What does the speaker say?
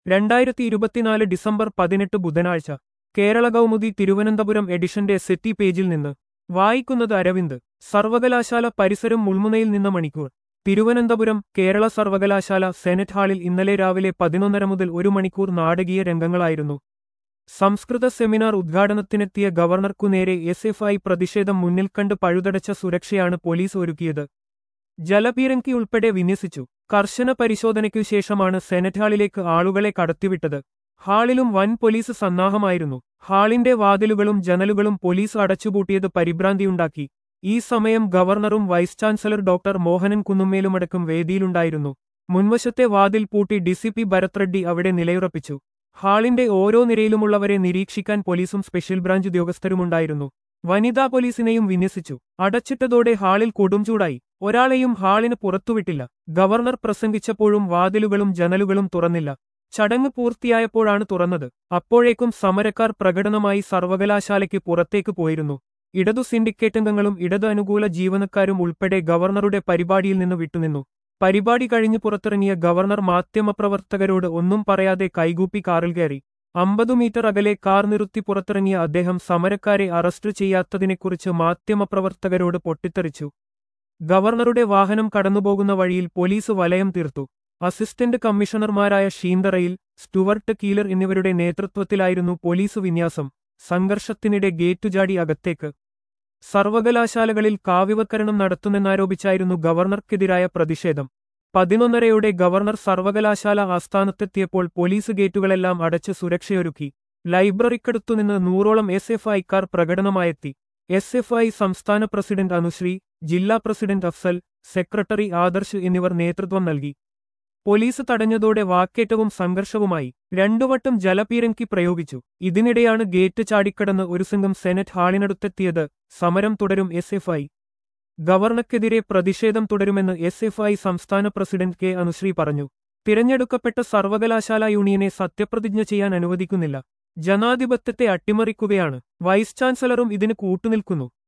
രണ്ടായിരത്തി ഇരുപത്തിനാല് ഡിസംബർ പതിനെട്ട് ബുധനാഴ്ച കേരള കൗമുദി തിരുവനന്തപുരം എഡിഷന്റെ സെറ്റി പേജിൽ നിന്ന് വായിക്കുന്നത് അരവിന്ദ് സർവകലാശാല പരിസരം മുൾമുനയിൽ നിന്ന് മണിക്കൂർ തിരുവനന്തപുരം കേരള സർവകലാശാല സെനറ്റ് ഹാളിൽ ഇന്നലെ രാവിലെ പതിനൊന്നര മുതൽ ഒരു മണിക്കൂർ നാടകീയ രംഗങ്ങളായിരുന്നു സംസ്കൃത സെമിനാർ ഉദ്ഘാടനത്തിനെത്തിയ ഗവർണർക്കു നേരെ എസ് എഫ് ഐ പ്രതിഷേധം മുന്നിൽ കണ്ട് പഴുതടച്ച സുരക്ഷയാണ് പോലീസ് ഒരുക്കിയത് ജലപീരങ്കി ഉൾപ്പെടെ വിന്യസിച്ചു കർശന പരിശോധനയ്ക്കു ശേഷമാണ് സെനറ്റ് ഹാളിലേക്ക് ആളുകളെ കടത്തിവിട്ടത് ഹാളിലും വൻ പോലീസ് സന്നാഹമായിരുന്നു ഹാളിന്റെ വാതിലുകളും ജനലുകളും പോലീസ് അടച്ചുപൂട്ടിയത് പരിഭ്രാന്തിയുണ്ടാക്കി ഈ സമയം ഗവർണറും വൈസ് ചാൻസലർ ഡോക്ടർ മോഹനൻ കുന്നുമ്മേലുമടക്കം വേദിയിലുണ്ടായിരുന്നു മുൻവശത്തെ വാതിൽ പൂട്ടി ഡിസിപി ഭരത് റെഡ്ഡി അവിടെ നിലയുറപ്പിച്ചു ഹാളിന്റെ ഓരോ നിരയിലുമുള്ളവരെ നിരീക്ഷിക്കാൻ പോലീസും സ്പെഷ്യൽ ബ്രാഞ്ച് ഉദ്യോഗസ്ഥരുമുണ്ടായിരുന്നു വനിതാ പോലീസിനെയും വിന്യസിച്ചു അടച്ചിട്ടതോടെ ഹാളിൽ കൊടുംചൂടായി ഒരാളെയും ഹാളിന് പുറത്തുവിട്ടില്ല ഗവർണർ പ്രസംഗിച്ചപ്പോഴും വാതിലുകളും ജനലുകളും തുറന്നില്ല ചടങ്ങ് പൂർത്തിയായപ്പോഴാണ് തുറന്നത് അപ്പോഴേക്കും സമരക്കാർ പ്രകടനമായി സർവകലാശാലയ്ക്ക് പുറത്തേക്ക് പോയിരുന്നു ഇടതു സിൻഡിക്കേറ്റ് അംഗങ്ങളും ഇടതു അനുകൂല ജീവനക്കാരും ഉൾപ്പെടെ ഗവർണറുടെ പരിപാടിയിൽ നിന്ന് വിട്ടുനിന്നു പരിപാടി കഴിഞ്ഞ് പുറത്തിറങ്ങിയ ഗവർണർ മാധ്യമപ്രവർത്തകരോട് ഒന്നും പറയാതെ കൈകൂപ്പി കാറിൽ കയറി അമ്പതു മീറ്റർ അകലെ കാർ നിർത്തി പുറത്തിറങ്ങിയ അദ്ദേഹം സമരക്കാരെ അറസ്റ്റ് ചെയ്യാത്തതിനെക്കുറിച്ച് മാധ്യമപ്രവർത്തകരോട് പൊട്ടിത്തെറിച്ചു ഗവർണറുടെ വാഹനം കടന്നുപോകുന്ന വഴിയിൽ പോലീസ് വലയം തീർത്തു അസിസ്റ്റന്റ് കമ്മീഷണർമാരായ ഷീന്തറയിൽ സ്റ്റുവർട്ട് കീലർ എന്നിവരുടെ നേതൃത്വത്തിലായിരുന്നു പോലീസ് വിന്യാസം സംഘർഷത്തിനിടെ ഗേറ്റുചാടി അകത്തേക്ക് സർവകലാശാലകളിൽ കാവ്യവൽക്കരണം നടത്തുമെന്നാരോപിച്ചായിരുന്നു ഗവർണർക്കെതിരായ പ്രതിഷേധം പതിനൊന്നരയോടെ ഗവർണർ സർവകലാശാല ആസ്ഥാനത്തെത്തിയപ്പോൾ പോലീസ് ഗേറ്റുകളെല്ലാം അടച്ച് സുരക്ഷയൊരുക്കി ലൈബ്രറിക്കടുത്തുനിന്ന് നൂറോളം എസ് എഫ് ഐക്കാർ പ്രകടനമായെത്തി എസ് എഫ് ഐ സംസ്ഥാന പ്രസിഡന്റ് അനുശ്രീ ജില്ലാ പ്രസിഡന്റ് അഫ്സൽ സെക്രട്ടറി ആദർശ് എന്നിവർ നേതൃത്വം നൽകി പോലീസ് തടഞ്ഞതോടെ വാക്കേറ്റവും സംഘർഷവുമായി രണ്ടുവട്ടം ജലപീരങ്കി പ്രയോഗിച്ചു ഇതിനിടെയാണ് ഗേറ്റ് ചാടിക്കടന്ന് ഒരു സംഘം സെനറ്റ് ഹാളിനടുത്തെത്തിയത് സമരം തുടരും എസ് എഫ് ഐ ഗവർണർക്കെതിരെ പ്രതിഷേധം തുടരുമെന്ന് എസ് എഫ് ഐ സംസ്ഥാന പ്രസിഡന്റ് കെ അനുശ്രീ പറഞ്ഞു തിരഞ്ഞെടുക്കപ്പെട്ട സർവകലാശാല യൂണിയനെ സത്യപ്രതിജ്ഞ ചെയ്യാൻ അനുവദിക്കുന്നില്ല ജനാധിപത്യത്തെ അട്ടിമറിക്കുകയാണ് വൈസ് ചാൻസലറും ഇതിന് കൂട്ടുനിൽക്കുന്നു